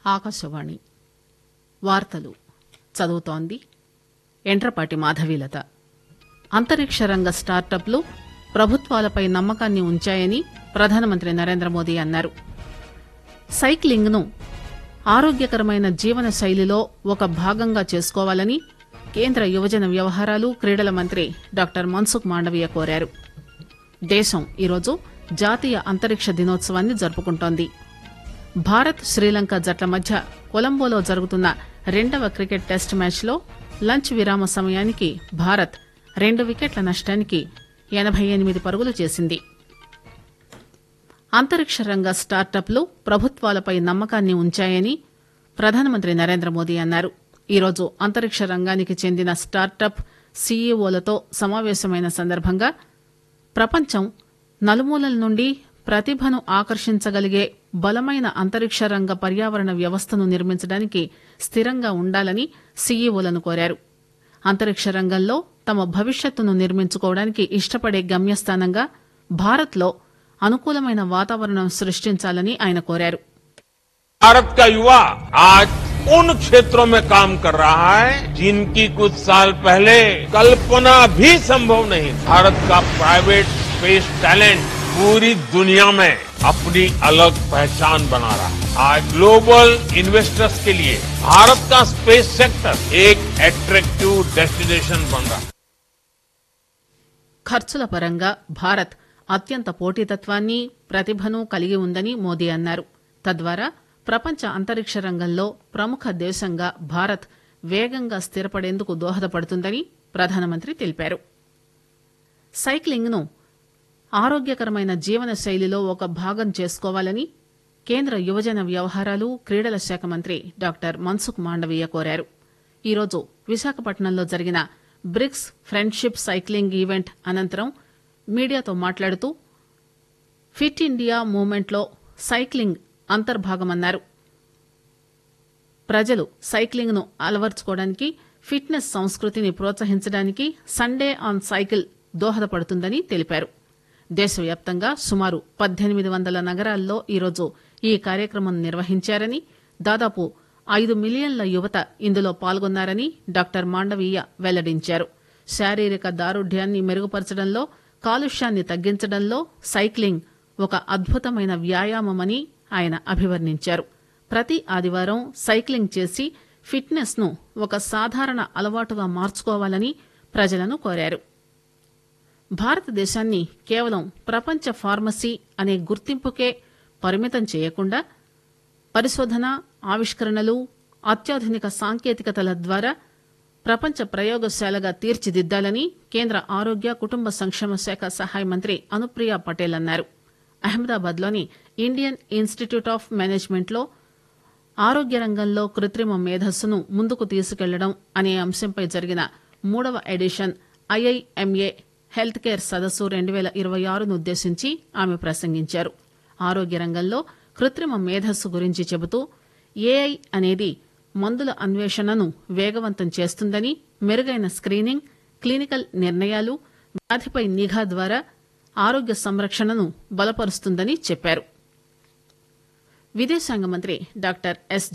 ఆకాశవాణి వార్తలు చదువుతోంది ఎండ్రపాటి మాధవీలత అంతరిక్ష రంగ స్టార్టప్లు ప్రభుత్వాలపై నమ్మకాన్ని ఉంచాయని ప్రధానమంత్రి నరేంద్ర మోదీ అన్నారు సైక్లింగ్ ను ఆరోగ్యకరమైన జీవన శైలిలో ఒక భాగంగా చేసుకోవాలని కేంద్ర యువజన వ్యవహారాలు క్రీడల మంత్రి డాక్టర్ మన్సుఖ్ మాండవీయ కోరారు దేశం ఈరోజు జాతీయ అంతరిక్ష దినోత్సవాన్ని జరుపుకుంటోంది భారత్ శ్రీలంక జట్ల మధ్య కొలంబోలో జరుగుతున్న రెండవ క్రికెట్ టెస్ట్ మ్యాచ్లో లంచ్ విరామ సమయానికి భారత్ రెండు వికెట్ల నష్టానికి ఎనబై ఎనిమిది పరుగులు చేసింది అంతరిక్ష రంగ స్టార్టప్లు ప్రభుత్వాలపై నమ్మకాన్ని ఉంచాయని ప్రధానమంత్రి నరేంద్ర మోదీ అన్నారు ఈరోజు అంతరిక్ష రంగానికి చెందిన స్టార్టప్ సీఈఓలతో సమావేశమైన సందర్భంగా ప్రపంచం నలుమూలల నుండి ప్రతిభను ఆకర్షించగలిగే బలమైన అంతరిక్ష రంగ పర్యావరణ వ్యవస్థను నిర్మించడానికి స్థిరంగా ఉండాలని సీఈఓలను కోరారు అంతరిక్ష రంగంలో తమ భవిష్యత్తును నిర్మించుకోవడానికి ఇష్టపడే గమ్యస్థానంగా భారత్లో అనుకూలమైన వాతావరణం సృష్టించాలని ఆయన కోరారు भारत का युवा आज उन क्षेत्रों में काम कर रहा है जिनकी कुछ साल पहले कल्पना भी संभव नहीं भारत का प्राइवेट स्पेस टैलेंट पूरी दुनिया में अपनी अलग पहचान बना रहा है आज ग्लोबल इन्वेस्टर्स के लिए भारत का स्पेस सेक्टर एक अट्रैक्टिव डेस्टिनेशन बन रहा है ఖర్చుల పరంగా భారత్ అత్యంత పోటీతత్వాన్ని ప్రతిభను కలిగి ఉందని మోదీ అన్నారు తద్వారా ప్రపంచ అంతరిక్ష రంగంలో ప్రముఖ దేశంగా భారత్ వేగంగా స్థిరపడేందుకు దోహదపడుతుందని ప్రధానమంత్రి తెలిపారు సైక్లింగ్ ను ఆరోగ్యకరమైన జీవన శైలిలో ఒక భాగం చేసుకోవాలని కేంద్ర యువజన వ్యవహారాలు క్రీడల శాఖ మంత్రి డాక్టర్ మన్సుఖ్ మాండవీయ కోరారు ఈరోజు విశాఖపట్నంలో జరిగిన బ్రిక్స్ ఫ్రెండ్షిప్ సైక్లింగ్ ఈవెంట్ అనంతరం మీడియాతో మాట్లాడుతూ ఫిట్ ఇండియా మూవ్మెంట్లో సైక్లింగ్ అంతర్భాగమన్నారు ప్రజలు సైక్లింగ్ ను అలవర్చుకోవడానికి ఫిట్నెస్ సంస్కృతిని ప్రోత్సహించడానికి సండే ఆన్ సైకిల్ దోహదపడుతుందని తెలిపారు దేశవ్యాప్తంగా సుమారు పద్దెనిమిది వందల నగరాల్లో ఈరోజు ఈ కార్యక్రమం నిర్వహించారని దాదాపు ఐదు మిలియన్ల యువత ఇందులో పాల్గొన్నారని డాక్టర్ మాండవీయ వెల్లడించారు శారీరక దారుఢ్యాన్ని మెరుగుపరచడంలో కాలుష్యాన్ని తగ్గించడంలో సైక్లింగ్ ఒక అద్భుతమైన వ్యాయామమని ఆయన అభివర్ణించారు ప్రతి ఆదివారం సైక్లింగ్ చేసి ఫిట్నెస్ ను ఒక సాధారణ అలవాటుగా మార్చుకోవాలని ప్రజలను కోరారు భారతదేశాన్ని కేవలం ప్రపంచ ఫార్మసీ అనే గుర్తింపుకే పరిమితం చేయకుండా పరిశోధన ఆవిష్కరణలు అత్యాధునిక సాంకేతికతల ద్వారా ప్రపంచ ప్రయోగశాలగా తీర్చిదిద్దాలని కేంద్ర ఆరోగ్య కుటుంబ సంక్షేమ శాఖ సహాయ మంత్రి అనుప్రియ పటేల్ అన్నారు అహ్మదాబాద్లోని ఇండియన్ ఇన్స్టిట్యూట్ ఆఫ్ మేనేజ్మెంట్లో ఆరోగ్య రంగంలో కృత్రిమ మేధస్సును ముందుకు తీసుకెళ్లడం అనే అంశంపై జరిగిన మూడవ ఎడిషన్ ఐఐఎంఏ హెల్త్ కేర్ సదస్సు రెండు పేల ఇరవై ఆరును ఉద్దేశించి ఆమె ప్రసంగించారు ఆరోగ్య రంగంలో కృత్రిమ మేధస్సు గురించి చెబుతూ ఏఐ అనేది మందుల అన్వేషణను వేగవంతం చేస్తుందని మెరుగైన స్క్రీనింగ్ క్లినికల్ నిర్ణయాలు వ్యాధిపై నిఘా ద్వారా ఆరోగ్య సంరక్షణను బలపరుస్తుందని చెప్పారు విదేశాంగ మంత్రి డాక్టర్ ఎస్